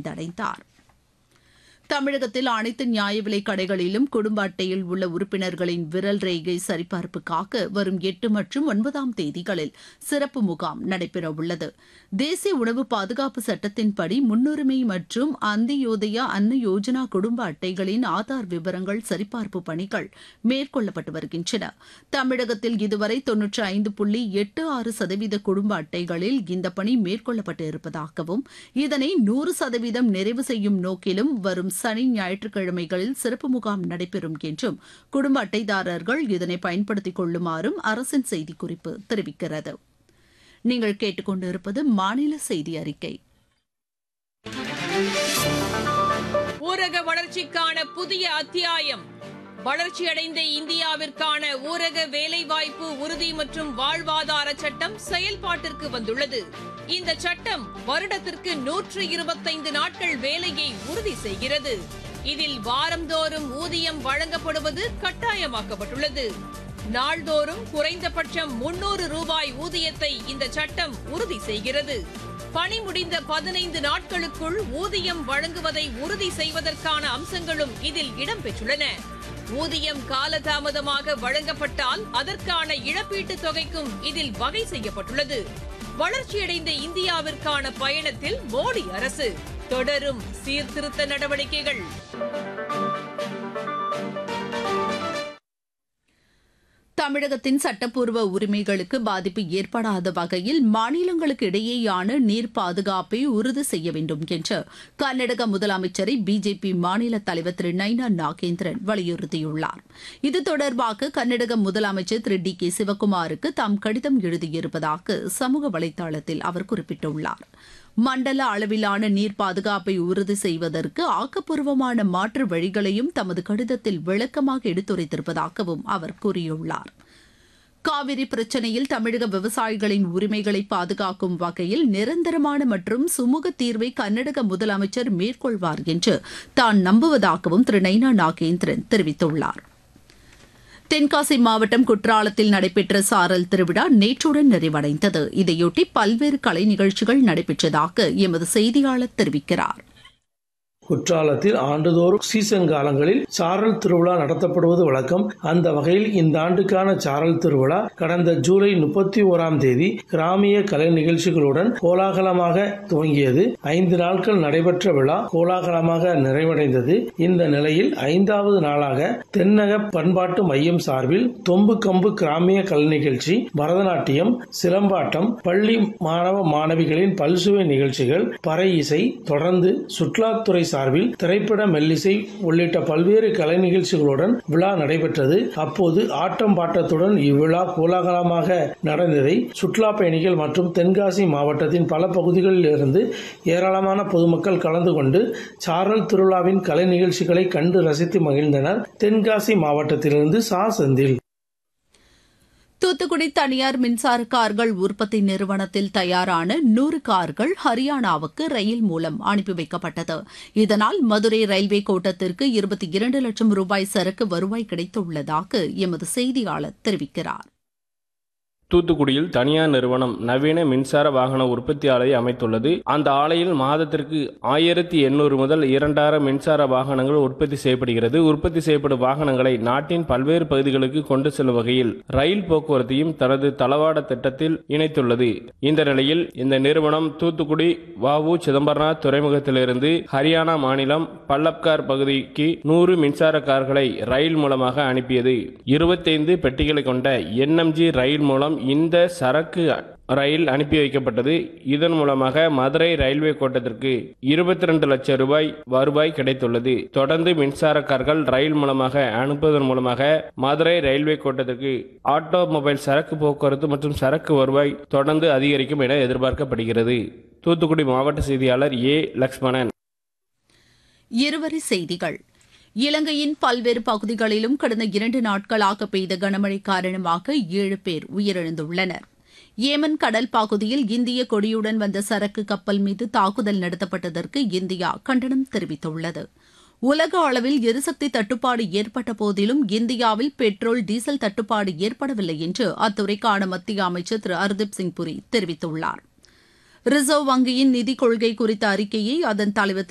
வந்தடைந்தார் தமிழகத்தில் அனைத்து நியாய விலைக் கடைகளிலும் குடும்ப அட்டையில் உள்ள உறுப்பினர்களின் விரல் ரேகை சரிபார்ப்புக்காக வரும் எட்டு மற்றும் ஒன்பதாம் தேதிகளில் சிறப்பு முகாம் நடைபெறவுள்ளது தேசிய உணவு பாதுகாப்பு சட்டத்தின்படி முன்னுரிமை மற்றும் அந்தியோதயா அன்ன யோஜனா குடும்ப அட்டைகளின் ஆதார் விவரங்கள் சரிபார்ப்பு பணிகள் மேற்கொள்ளப்பட்டு வருகின்றன தமிழகத்தில் இதுவரை தொன்னூற்றி ஐந்து புள்ளி எட்டு ஆறு சதவீத குடும்ப அட்டைகளில் இந்த பணி மேற்கொள்ளப்பட்டு இருப்பதாகவும் இதனை நூறு சதவீதம் நிறைவு செய்யும் நோக்கிலும் வரும் சனி ஞாயிற்றுக்கிழமைகளில் சிறப்பு முகாம் நடைபெறும் என்றும் குடும்ப அட்டைதாரர்கள் இதனை பயன்படுத்திக் கொள்ளுமாறும் அரசின் செய்திக்குறிப்பு தெரிவிக்கிறது நீங்கள் கேட்டுக்கொண்டிருப்பது மாநில செய்தி அறிக்கை ஊரக வளர்ச்சிக்கான புதிய அத்தியாயம் வளர்ச்சியடைந்த இந்தியாவிற்கான ஊரக வேலைவாய்ப்பு உறுதி மற்றும் வாழ்வாதார சட்டம் செயல்பாட்டிற்கு வந்துள்ளது இந்த சட்டம் வருடத்திற்கு நூற்று இருபத்தைந்து நாட்கள் வேலையை உறுதி செய்கிறது இதில் வாரந்தோறும் ஊதியம் வழங்கப்படுவது கட்டாயமாக்கப்பட்டுள்ளது நாள்தோறும் குறைந்தபட்சம் முன்னூறு ரூபாய் ஊதியத்தை இந்த சட்டம் உறுதி செய்கிறது பணி முடிந்த பதினைந்து நாட்களுக்குள் ஊதியம் வழங்குவதை உறுதி செய்வதற்கான அம்சங்களும் இதில் இடம்பெற்றுள்ளன ஊதியம் காலதாமதமாக வழங்கப்பட்டால் அதற்கான இழப்பீட்டுத் தொகைக்கும் இதில் வகை செய்யப்பட்டுள்ளது வளர்ச்சியடைந்த இந்தியாவிற்கான பயணத்தில் மோடி அரசு தொடரும் சீர்திருத்த நடவடிக்கைகள் தமிழகத்தின் சட்டப்பூர்வ உரிமைகளுக்கு பாதிப்பு ஏற்படாத வகையில் மாநிலங்களுக்கு இடையேயான நீர் பாதுகாப்பை உறுதி செய்ய வேண்டும் என்று கர்நாடக முதலமைச்சரை பிஜேபி மாநில தலைவர் திரு நைனா நாகேந்திரன் வலியுறுத்தியுள்ளார் இது தொடர்பாக கர்நாடக முதலமைச்சர் திரு டி கே சிவக்குமாருக்கு தாம் கடிதம் எழுதியிருப்பதாக சமூக வலைதளத்தில் அவர் குறிப்பிட்டுள்ளார் மண்டல அளவிலான நீர் பாதுகாப்பை உறுதி செய்வதற்கு ஆக்கப்பூர்வமான மாற்று வழிகளையும் தமது கடிதத்தில் விளக்கமாக எடுத்துரைத்திருப்பதாகவும் அவர் கூறியுள்ளார் காவிரி பிரச்சினையில் தமிழக விவசாயிகளின் உரிமைகளை பாதுகாக்கும் வகையில் நிரந்தரமான மற்றும் சுமூக தீர்வை கர்நாடக முதலமைச்சர் மேற்கொள்வார் என்று தான் நம்புவதாகவும் திரு நைனா நாகேந்திரன் தெரிவித்துள்ளார் தென்காசி மாவட்டம் குற்றாலத்தில் நடைபெற்ற சாரல் திருவிழா நேற்றுடன் நிறைவடைந்தது இதையொட்டி பல்வேறு கலை நிகழ்ச்சிகள் நடைபெற்றதாக எமது செய்தியாளர் தெரிவிக்கிறார் குற்றாலத்தில் ஆண்டுதோறும் சீசன் காலங்களில் சாரல் திருவிழா நடத்தப்படுவது வழக்கம் அந்த வகையில் இந்த ஆண்டுக்கான சாரல் திருவிழா கடந்த ஜூலை முப்பத்தி ஓராம் தேதி கிராமிய கலை நிகழ்ச்சிகளுடன் கோலாகலமாக துவங்கியது ஐந்து நாட்கள் நடைபெற்ற விழா கோலாகலமாக நிறைவடைந்தது இந்த நிலையில் ஐந்தாவது நாளாக தென்னக பண்பாட்டு மையம் சார்பில் தொம்பு கம்பு கிராமிய கலை நிகழ்ச்சி பரதநாட்டியம் சிலம்பாட்டம் பள்ளி மாணவ மாணவிகளின் பல்சுவை நிகழ்ச்சிகள் பறை இசை தொடர்ந்து சுற்றுலாத்துறை சார்பில் திரைப்பட மெல்லிசை உள்ளிட்ட பல்வேறு கலை நிகழ்ச்சிகளுடன் விழா நடைபெற்றது அப்போது ஆட்டம் பாட்டத்துடன் இவ்விழா கோலாகலமாக நடந்ததை சுற்றுலா பயணிகள் மற்றும் தென்காசி மாவட்டத்தின் பல பகுதிகளில் இருந்து ஏராளமான பொதுமக்கள் கலந்து கொண்டு சாரல் திருவிழாவின் கலை நிகழ்ச்சிகளை கண்டு ரசித்து மகிழ்ந்தனர் தென்காசி மாவட்டத்திலிருந்து சா செந்தில் தூத்துக்குடி தனியார் மின்சார கார்கள் உற்பத்தி நிறுவனத்தில் தயாரான நூறு கார்கள் ஹரியானாவுக்கு ரயில் மூலம் அனுப்பி வைக்கப்பட்டது இதனால் மதுரை ரயில்வே கோட்டத்திற்கு இருபத்தி இரண்டு லட்சம் ரூபாய் சரக்கு வருவாய் கிடைத்துள்ளதாக எமது செய்தியாளர் தெரிவிக்கிறார் தூத்துக்குடியில் தனியார் நிறுவனம் நவீன மின்சார வாகன உற்பத்தி ஆலையை அமைத்துள்ளது அந்த ஆலையில் மாதத்திற்கு ஆயிரத்தி எண்ணூறு முதல் இரண்டாயிரம் மின்சார வாகனங்கள் உற்பத்தி செய்யப்படுகிறது உற்பத்தி செய்யப்படும் வாகனங்களை நாட்டின் பல்வேறு பகுதிகளுக்கு கொண்டு செல்லும் வகையில் ரயில் போக்குவரத்தையும் தனது தளவாட திட்டத்தில் இணைத்துள்ளது இந்த நிலையில் இந்த நிறுவனம் தூத்துக்குடி வாவு சிதம்பரநாத் துறைமுகத்திலிருந்து ஹரியானா மாநிலம் பல்லப்கார் பகுதிக்கு நூறு மின்சார கார்களை ரயில் மூலமாக அனுப்பியது இருபத்தைந்து பெட்டிகளை கொண்ட என்எம்ஜி ரயில் மூலம் இந்த சரக்கு ரயில் அனுப்பி வைக்கப்பட்டது இதன் மூலமாக மதுரை ரயில்வே கோட்டத்திற்கு இருபத்தி ரெண்டு லட்சம் ரூபாய் வருவாய் கிடைத்துள்ளது தொடர்ந்து மின்சார கார்கள் ரயில் மூலமாக அனுப்புவதன் மூலமாக மதுரை ரயில்வே கோட்டத்திற்கு ஆட்டோமொபைல் சரக்கு போக்குவரத்து மற்றும் சரக்கு வருவாய் தொடர்ந்து அதிகரிக்கும் என எதிர்பார்க்கப்படுகிறது தூத்துக்குடி மாவட்ட செய்தியாளர் ஏ லக்ஷ்மணன் இருவரி செய்திகள் இலங்கையின் பல்வேறு பகுதிகளிலும் கடந்த இரண்டு நாட்களாக பெய்த கனமழை காரணமாக ஏழு பேர் உயிரிழந்துள்ளனர் ஏமன் கடல் பகுதியில் இந்திய கொடியுடன் வந்த சரக்கு கப்பல் மீது தாக்குதல் நடத்தப்பட்டதற்கு இந்தியா கண்டனம் தெரிவித்துள்ளது உலக அளவில் எரிசக்தி தட்டுப்பாடு ஏற்பட்ட போதிலும் இந்தியாவில் பெட்ரோல் டீசல் தட்டுப்பாடு ஏற்படவில்லை என்று அத்துறைக்கான மத்திய அமைச்சர் திரு ஹர்தீப் சிங் புரி தெரிவித்துள்ளார் ரிசர்வ் வங்கியின் நிதிக் கொள்கை குறித்த அறிக்கையை அதன் தலைவர்